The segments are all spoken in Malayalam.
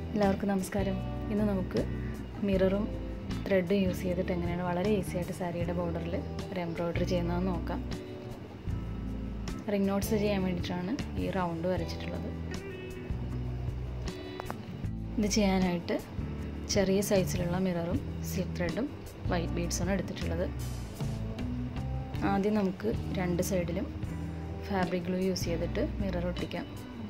എല്ലാവർക്കും നമസ്കാരം ഇന്ന് നമുക്ക് മിററും ത്രെഡും യൂസ് ചെയ്തിട്ട് എങ്ങനെയാണ് വളരെ ഈസി ആയിട്ട് സാരിയുടെ ബോർഡറിൽ ഒരു എംബ്രോയ്ഡറി ചെയ്യുന്നതെന്ന് നോക്കാം റിംഗ് നോട്ട്സ് ചെയ്യാൻ വേണ്ടിയിട്ടാണ് ഈ റൗണ്ട് വരച്ചിട്ടുള്ളത് ഇത് ചെയ്യാനായിട്ട് ചെറിയ സൈസിലുള്ള മിററും സിൽക്ക് ത്രെഡും വൈറ്റ് ബീഡ്സാണ് എടുത്തിട്ടുള്ളത് ആദ്യം നമുക്ക് രണ്ട് സൈഡിലും ഫാബ്രിക് ഗ്ലൂ യൂസ് ചെയ്തിട്ട് മിറർ ഒട്ടിക്കാം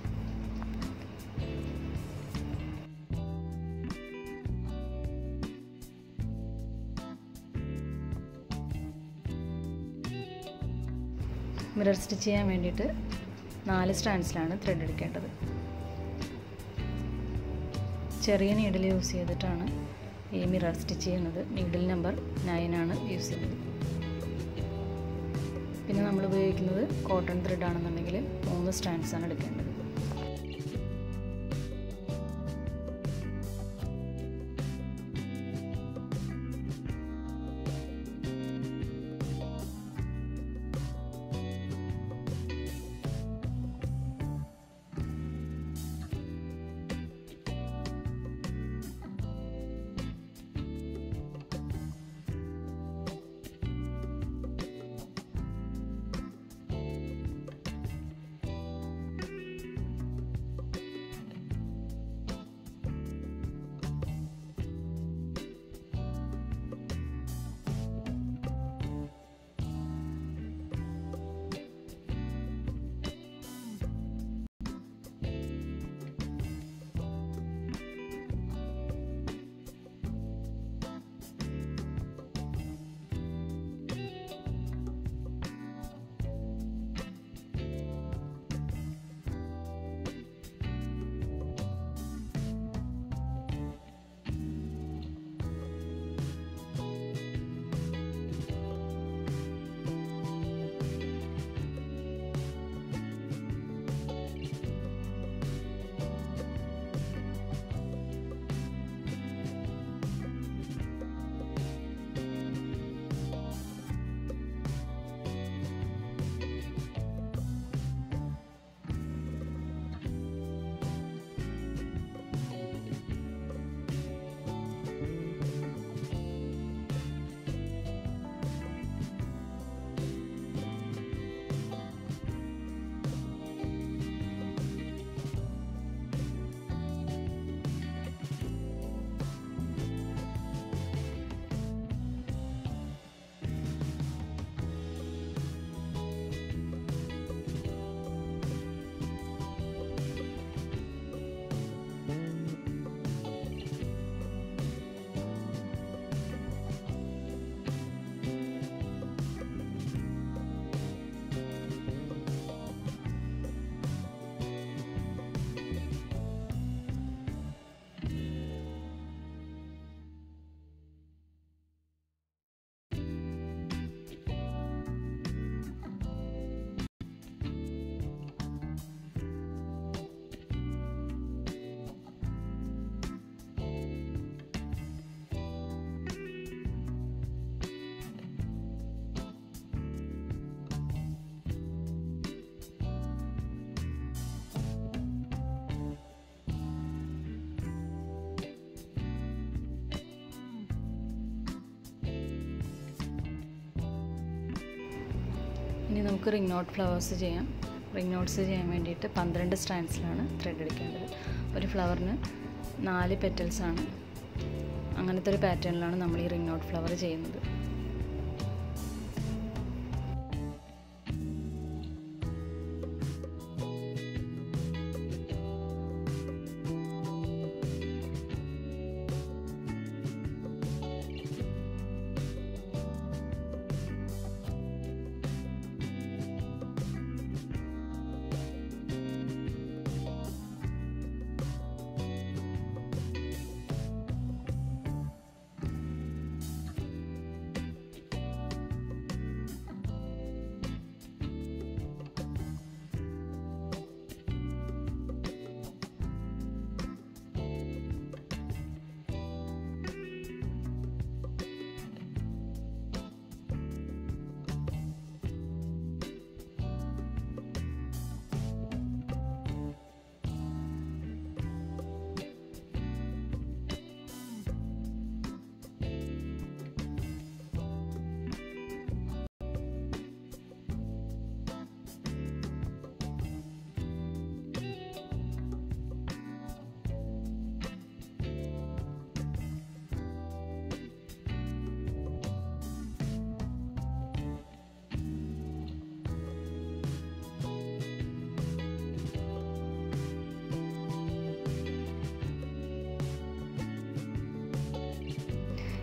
മിറർ സ്റ്റിച്ച് ചെയ്യാൻ വേണ്ടിയിട്ട് നാല് സ്റ്റാൻഡ്സിലാണ് ത്രെഡ് എടുക്കേണ്ടത് ചെറിയ നീഡിൽ യൂസ് ചെയ്തിട്ടാണ് ഈ മിറർ സ്റ്റിച്ച് ചെയ്യുന്നത് നീഡിൽ നമ്പർ നയനാണ് യൂസ് ചെയ്യുന്നത് പിന്നെ നമ്മൾ ഉപയോഗിക്കുന്നത് കോട്ടൺ ത്രെഡ് ആണെന്നുണ്ടെങ്കിൽ മൂന്ന് സ്റ്റാൻഡ്സ് ആണ് എടുക്കേണ്ടത് ഇനി നമുക്ക് റിംഗ് നോട്ട് ഫ്ലവേഴ്സ് ചെയ്യാം റിംഗ് നോട്ട്സ് ചെയ്യാൻ വേണ്ടിയിട്ട് പന്ത്രണ്ട് സ്റ്റാൻഡ്സിലാണ് ത്രെഡ് എടുക്കേണ്ടത് ഒരു ഫ്ലവറിന് നാല് പെറ്റൽസ് ആണ് അങ്ങനത്തെ ഒരു പാറ്റേണിലാണ് നമ്മൾ ഈ റിംഗ് നോട്ട് ഫ്ലവർ ചെയ്യുന്നത്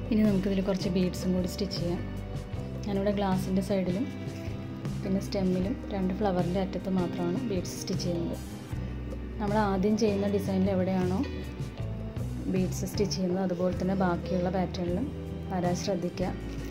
ഇനി നമുക്കിതിൽ കുറച്ച് ബീഡ്സും കൂടി സ്റ്റിച്ച് ചെയ്യാം ഞാനിവിടെ ഗ്ലാസിൻ്റെ സൈഡിലും പിന്നെ സ്റ്റെമ്മിലും രണ്ട് ഫ്ലവറിൻ്റെ അറ്റത്ത് മാത്രമാണ് ബീഡ്സ് സ്റ്റിച്ച് ചെയ്യുന്നത് നമ്മൾ ആദ്യം ചെയ്യുന്ന ഡിസൈനിൽ എവിടെയാണോ ബീഡ്സ് സ്റ്റിച്ച് ചെയ്യുന്നത് അതുപോലെ തന്നെ ബാക്കിയുള്ള പാറ്റേണിലും വരാൻ ശ്രദ്ധിക്കുക